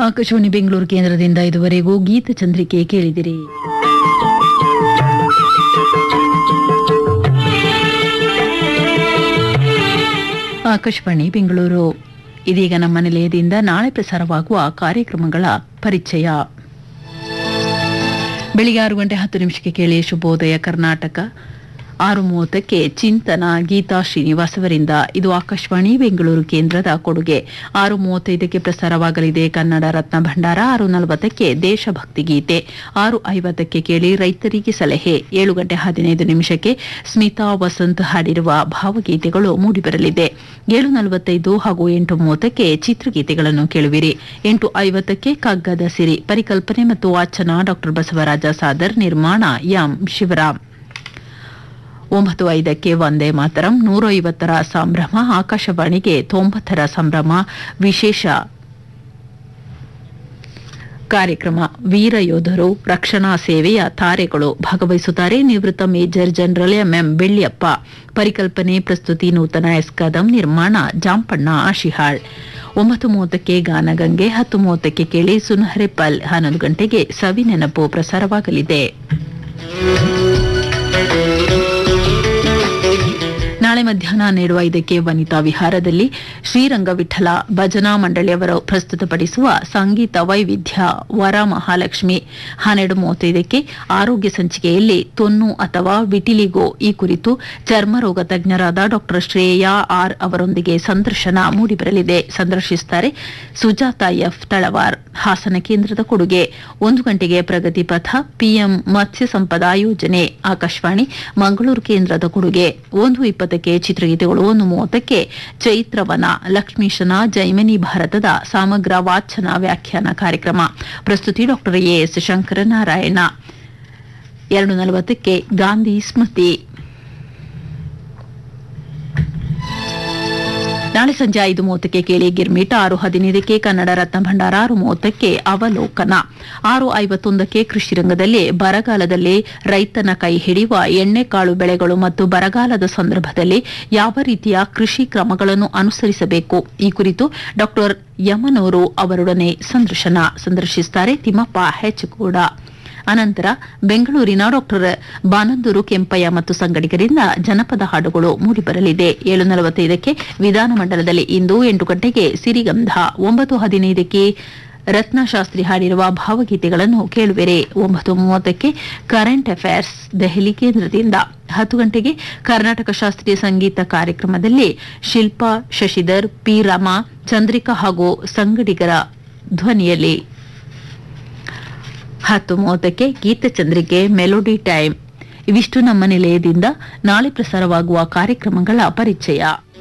ಆಕಾಶವಾಣಿ ಬೆಂಗಳೂರು ಕೇಂದ್ರದಿಂದ ಇದುವರೆಗೂ ಗೀತ ಚಂದ್ರಿಕೆ ಕೇಳಿದಿರಿ ಆಕಾಶವಾಣಿ ಬೆಂಗಳೂರು ಇದೀಗ ನಮ್ಮ ನಿಲಯದಿಂದ ನಾಳೆ ಪ್ರಸಾರವಾಗುವ ಕಾರ್ಯಕ್ರಮಗಳ ಪರಿಚಯ ಬೆಳಿಗ್ಗೆ ಆರು ಗಂಟೆ ಹತ್ತು ನಿಮಿಷಕ್ಕೆ ಕೇಳಿ ಶುಭೋದಯ ಕರ್ನಾಟಕ ಆರು ಮೂವತ್ತಕ್ಕೆ ಚಿಂತನ ಗೀತಾ ಶ್ರೀನಿವಾಸ್ ಅವರಿಂದ ಇದು ಆಕಾಶವಾಣಿ ಬೆಂಗಳೂರು ಕೇಂದ್ರದ ಕೊಡುಗೆ ಆರು ಮೂವತ್ತೈದಕ್ಕೆ ಪ್ರಸಾರವಾಗಲಿದೆ ಕನ್ನಡ ರತ್ನ ಭಂಡಾರ ಆರು ನಲವತ್ತಕ್ಕೆ ದೇಶಭಕ್ತಿ ಗೀತೆ ಆರು ಐವತ್ತಕ್ಕೆ ಕೇಳಿ ರೈತರಿಗೆ ಸಲಹೆ ಏಳು ಗಂಟೆ ಹದಿನೈದು ನಿಮಿಷಕ್ಕೆ ಸ್ಮಿತಾ ವಸಂತ್ ಹಾಡಿರುವ ಭಾವಗೀತೆಗಳು ಮೂಡಿಬರಲಿದೆ ಏಳು ನಲವತ್ತೈದು ಹಾಗೂ ಎಂಟು ಮೂವತ್ತಕ್ಕೆ ಚಿತ್ರಗೀತೆಗಳನ್ನು ಕೇಳುವಿರಿ ಎಂಟು ಐವತ್ತಕ್ಕೆ ಕಗ್ಗದ ಸಿರಿ ಪರಿಕಲ್ಪನೆ ಮತ್ತು ವಾಚನ ಡಾ ಬಸವರಾಜ ಸಾದರ್ ನಿರ್ಮಾಣ ಎಂ ಶಿವರಾಮ್ ಒಂಬತ್ತು ಐದಕ್ಕೆ ಒಂದೇ ಮಾತರಂ ನೂರ ಐವತ್ತರ ಸಂಭ್ರಮ ಆಕಾಶವಾಣಿಗೆ ತೊಂಬತ್ತರ ಸಂಭ್ರಮ ವಿಶೇಷ ಕಾರ್ಯಕ್ರಮ ವೀರ ಯೋಧರು ರಕ್ಷಣಾ ಸೇವೆಯ ತಾರೆಗಳು ಭಾಗವಹಿಸುತ್ತಾರೆ ನಿವೃತ್ತ ಮೇಜರ್ ಜನರಲ್ ಎಂಎಂ ಬೆಳ್ಳಿಯಪ್ಪ ಪರಿಕಲ್ಪನೆ ಪ್ರಸ್ತುತಿ ನೂತನ ಎಸ್ಕದಂ ನಿರ್ಮಾಣ ಜಾಂಪಣ್ಣ ಆಶಿಹಾಳ್ ಒಂಬತ್ತು ಮೂವತ್ತಕ್ಕೆ ಗಾನಗಂಗೆ ಹತ್ತು ಮೂವತ್ತಕ್ಕೆ ಕೇಳಿ ಸುನಹರೆ ಪಲ್ ಹನ್ನೊಂದು ಗಂಟೆಗೆ ಸವಿ ನೆನಪು ಪ್ರಸಾರವಾಗಲಿದೆ ನಾಳೆ ಮಧ್ಯಾಹ್ನ ಹನ್ನೆರಡು ಐದಕ್ಕೆ ವನಿತಾ ವಿಹಾರದಲ್ಲಿ ಶ್ರೀರಂಗ ವಿಠಲ ಭಜನಾ ಮಂಡಳಿಯವರು ಪ್ರಸ್ತುತಪಡಿಸುವ ಸಂಗೀತ ವೈವಿಧ್ಯ ವರ ಮಹಾಲಕ್ಷ್ಮಿ ಹನ್ನೆರಡು ಮೂವತ್ತೈದಕ್ಕೆ ಆರೋಗ್ಯ ಸಂಚಿಕೆಯಲ್ಲಿ ತೊನ್ನು ಅಥವಾ ವಿಟಿಲಿಗೋ ಈ ಕುರಿತು ಚರ್ಮರೋಗ ತಜ್ಞರಾದ ಡಾ ಶ್ರೇಯಾ ಆರ್ ಅವರೊಂದಿಗೆ ಸಂದರ್ಶನ ಮೂಡಿಬರಲಿದೆ ಸಂದರ್ಶಿಸುತ್ತಾರೆ ಸುಜಾತ ಎಫ್ ತಳವಾರ್ ಹಾಸನ ಕೇಂದ್ರದ ಕೊಡುಗೆ ಒಂದು ಗಂಟೆಗೆ ಪ್ರಗತಿ ಪಥ ಪಿಎಂ ಮತ್ಸ್ಯ ಸಂಪದ ಯೋಜನೆ ಆಕಾಶವಾಣಿ ಮಂಗಳೂರು ಕೇಂದ್ರದ ಕೊಡುಗೆ ಒಂದು ಇಪ್ಪತ್ತಕ್ಕೆ ಚಿತ್ರಗೀತೆಗಳು ಒಂದು ಮೂವತ್ತಕ್ಕೆ ಚೈತ್ರವನ ಲಕ್ಷ್ಮೀಶನ ಜೈಮಿನಿ ಭಾರತದ ಸಮಗ್ರ ವಾಚನ ವ್ಯಾಖ್ಯಾನ ಕಾರ್ಯಕ್ರಮ ಪ್ರಸ್ತುತಿ ಡಾಕ್ಟರ್ ಎಎಸ್ ಶಂಕರನಾರಾಯಣ ಎರಡು ನಲವತ್ತಕ್ಕೆ ಗಾಂಧಿ ಸ್ಮೃತಿ ನಾಳೆ ಸಂಜೆ ಐದು ಮೂವತ್ತಕ್ಕೆ ಕೇಳಿ ಗಿರ್ಮಿಟ್ ಆರು ಹದಿನೈದಕ್ಕೆ ಕನ್ನಡ ರತ್ನ ಭಂಡಾರ ಆರು ಮೂವತ್ತಕ್ಕೆ ಅವಲೋಕನ ಆರು ಐವತ್ತೊಂದಕ್ಕೆ ಕೃಷಿ ರಂಗದಲ್ಲಿ ಬರಗಾಲದಲ್ಲಿ ರೈತನ ಕೈ ಹಿಡಿಯುವ ಎಣ್ಣೆಕಾಳು ಬೆಳೆಗಳು ಮತ್ತು ಬರಗಾಲದ ಸಂದರ್ಭದಲ್ಲಿ ಯಾವ ರೀತಿಯ ಕೃಷಿ ಕ್ರಮಗಳನ್ನು ಅನುಸರಿಸಬೇಕು ಈ ಕುರಿತು ಡಾಕ್ಟರ್ ಯಮನೂರು ಅವರೊಡನೆ ಸಂದರ್ಶನ ಸಂದರ್ಶಿಸುತ್ತಾರೆ ತಿಮ್ಮಪ್ಪ ಹೆಚ್ಗೌಡ ಅನಂತರ ಬೆಂಗಳೂರಿನ ಡಾಕ್ಟರ್ ಬಾನಂದೂರು ಕೆಂಪಯ್ಯ ಮತ್ತು ಸಂಗಡಿಗರಿಂದ ಜನಪದ ಹಾಡುಗಳು ಮೂಡಿಬರಲಿದೆ ಏಳು ನಲವತ್ತೈದಕ್ಕೆ ವಿಧಾನಮಂಡಲದಲ್ಲಿ ಇಂದು ಎಂಟು ಗಂಟೆಗೆ ಸಿರಿಗಂಧ ಒಂಬತ್ತು ಹದಿನೈದಕ್ಕೆ ರತ್ನಶಾಸ್ತ್ರಿ ಹಾಡಿರುವ ಭಾವಗೀತೆಗಳನ್ನು ಕೇಳುವಿರೆ ಒಂಬತ್ತು ಮೂವತ್ತಕ್ಕೆ ಕರೆಂಟ್ ಅಫೇರ್ಸ್ ದೆಹಲಿ ಕೇಂದ್ರದಿಂದ ಹತ್ತು ಗಂಟೆಗೆ ಕರ್ನಾಟಕ ಶಾಸ್ತ್ರೀಯ ಸಂಗೀತ ಕಾರ್ಯಕ್ರಮದಲ್ಲಿ ಶಿಲ್ಪಾ ಶಶಿಧರ್ ಪಿ ರಮಾ ಚಂದ್ರಿಕಾ ಹಾಗೂ ಸಂಗಡಿಗರ ಧ್ವನಿಯಲ್ಲಿ ಹತ್ತು ಮೂವತ್ತಕ್ಕೆ ಗೀತಚಂದ್ರಿಕೆ ಮೆಲೋಡಿ ಟೈಮ್ ಇವಿಷ್ಟು ನಮ್ಮ ನಿಲಯದಿಂದ ನಾಳೆ ಪ್ರಸಾರವಾಗುವ ಕಾರ್ಯಕ್ರಮಗಳ ಪರಿಚಯ